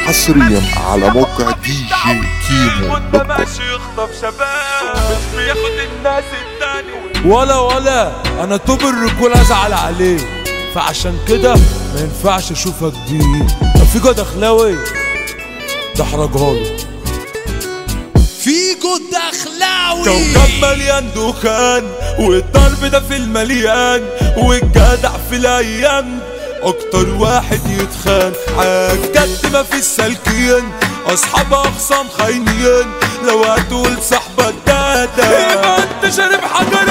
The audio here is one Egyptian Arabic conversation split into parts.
حصريا على موقع دي جي كيمو وانت دوت كوم. ماشي يخطف شباب مش بياخد الناس التاني ولا ولا انا توب الرجول ازعل عليه فعشان كده ما ينفعش اشوفك بيه فيجو دخلاوي ده حرجها له فيجو دخلاوي كوكب مليان دخان والضرب ده في المليان والجدع في الايام اكتر واحد يتخان عالجد ما في السالكين اصحاب اخصام خاينين لو هتقول صاحبك ده ده يبقى انت شارب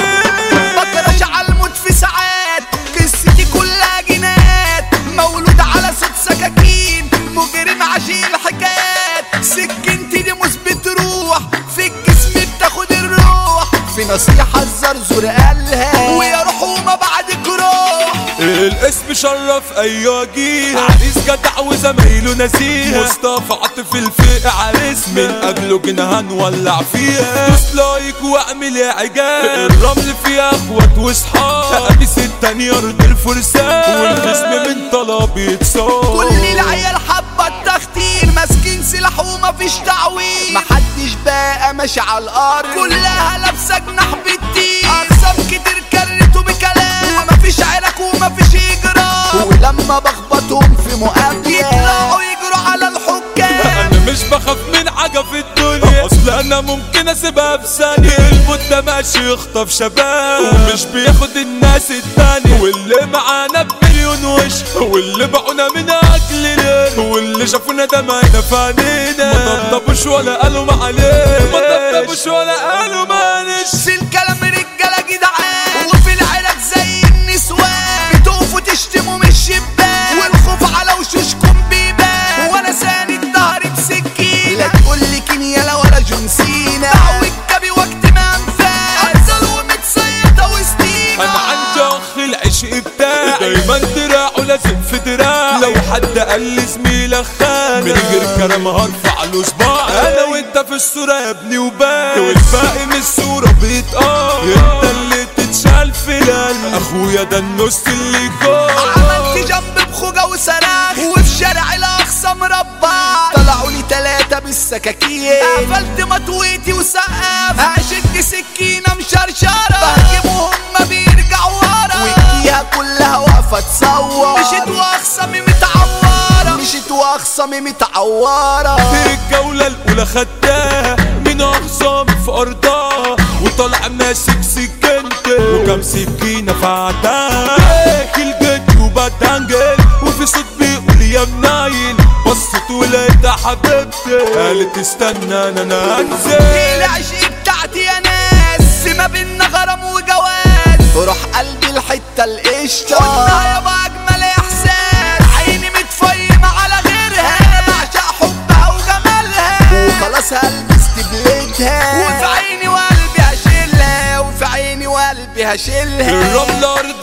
حجرين بكرش على الموت في ساعات قصتي كلها جنات مولود على صوت سكاكين مجرم عشيل حكايات سكنتي دي مثبت روح في الجسم بتاخد الروح في نصيحة الزرزور قالها ويا روح وما بعدك روح الاسم شرف ايوه جيه عريس جدع وزمايله نزيه مصطفى عاطف الفقع عريس من اجله جينا هنولع فيها دوس لايك واعمل يا عجال الرمل فيها اخوات واصحاب قابس التانية ارض الفرسان والخصم من طلب يتصاب كل العيال حبة التختير ماسكين سلاح ومفيش تعويض محدش بقى ماشي على الارض كلها لابسه جناح بالتير اقسام كتير كرتوا بكلام ومفيش عرك ومفيش اجرام ولما بخبطهم في مقابله يطلعوا يجروا على الحكام انا مش بخاف من حاجة في الدنيا اصل انا ممكن اسيبها في ثانية الموت ده ماشي يخطف شباب ومش بياخد الناس التانية واللي معانا بمليون وش واللي باعونا من اجل رير واللي شافونا ده ما في عينينا ما طبطبوش ولا قالوا معلش ما طبطبوش ولا قالوا معلش في الكلام رجاله جدعان وفي العراق زي النسوان بتقفوا تشتموا من الشباك والخوف على وشوشكم بيبان وانا ساند ظهري بسكينه لا تقول لي كينيالا ولا جون سينا دعوة كبي وقت ما انفاق انزل ومتصيطه وسطينا انا عندي اخ العشق بتاعي دايما دراعه لازم في دراعي لو حد قال لي زميلك خان من غير كلام هرفع له صباعي انا وانت في الصوره يا ابني وباقي والباقي من الصوره بيتقام انت اللي تتشال في القلب اخويا ده النص اللي جوه عملت جنب بخوجة وصراخ وفي شارع الأقصى مربع طلعوا لي تلاتة بالسكاكين قفلت مطويتي وسقف هشد سكينة مشرشرة بهجمهم ما بيرجعوا ورا والجيهة كلها واقفة تصور مشيت وأخصامي متعورة مشيت وأخصامي متعورة الجولة الأولى خدتها من أخصامي في أرضها وطلع ماسك سكينتي وكم سكينة فعتها باكل جدي وبتنجل وفي صوت بيقول يا منايل بصت ولقيتها حبيبتي قالت استنى انا انا انزل العشق بتاعتي يا ناس ما بينا غرام وجواز وروح قلبي الحتة القشطة قلنا يابا أجمل إحساس عيني متفيمة على غيرها أنا بعشق حبها وجمالها وخلاص هلبس تبلتها وفي عيني وقلبي هشيلها وفي عيني وقلبي هشيلها الرمل أرض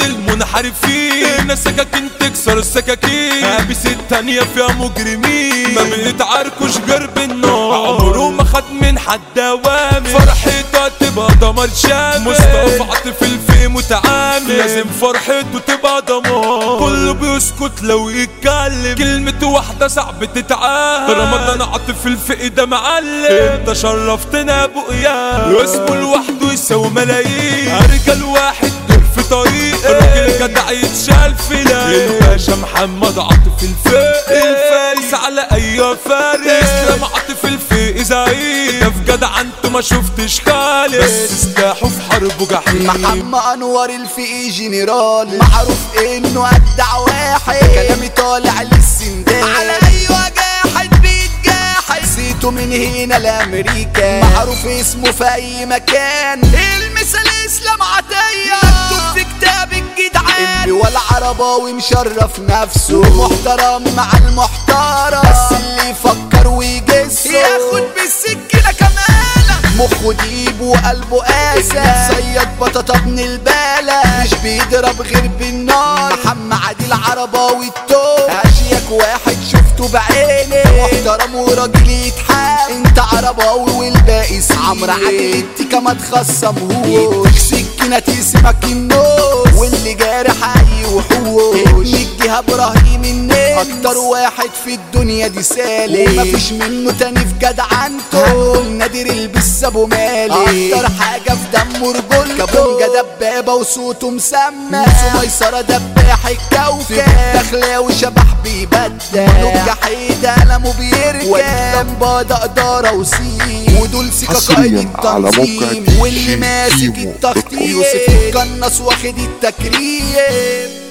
المنحرفين سكاكين تكسر السكاكين هابس التانية فيها مجرمين ما بيتعاركوش غير بالنار عمره ما خد من حد دوامي فرحته تبقى دمار شامل مصطفى عاطف الفي متعامل لازم فرحته تبقى دمار كله بيسكت لو يتكلم كلمة واحدة صعب تتعامل رمضان عاطف الفقي ده معلم انت شرفتنا يا ابو اياد اسمه لوحده يساوي ملايين ارجل واحد دور في طريق راجل جدع يتشال في لاي الباشا محمد عاطف الفقي الفارس على اي فارس اسلام عاطف الفقي زعيم ده في جدع انتوا ما شفتش خالص بس سلاحه في حربه جحيم محمد انور الفقي جنرال معروف انه ابدع واحد كلامي طالع للسندان على اي جاحد بيتجاحد سيته من هنا لامريكا معروف اسمه في اي مكان المثال اسلام عطيه مكتوب في كتاب الجدعان اللي ولا عرباوي مشرف نفسه محترم مع المحترم بس اللي يفكر ويجسه ياخد بالسكينه كمالة مخه ديب وقلبه قاسى صياد بطاطا ابن البالة مش بيضرب غير بالنار محمد عادل عرباوي التوب اشيك واحد شفته بعيني محترم وراجل يتحاب انت عرباوي والباقي سيد عمرو عادل التيكا ما تخصمهوش يديك سكينة تسمك النوس واللي جارح اي وحوش ابن الجهة ابراهيم النمس اكتر واحد في الدنيا دي سالي ومفيش منه تاني في جدعنته هنقول نادر البس ابو مالي اكتر حاجة في دمه رجولته كابونجا دبابة وصوته مسمى ميسرة دباح الكوكب دخلاوي شبح بيبدع ملوك حيد قلمه بيركب لمبادة إدارة وسيم ودول سكة حصرياً قائد على موقع التنظيم دي واللي جي ماسك كيمو دوت التخطيط كوم. يوسف القناص واخد التكريم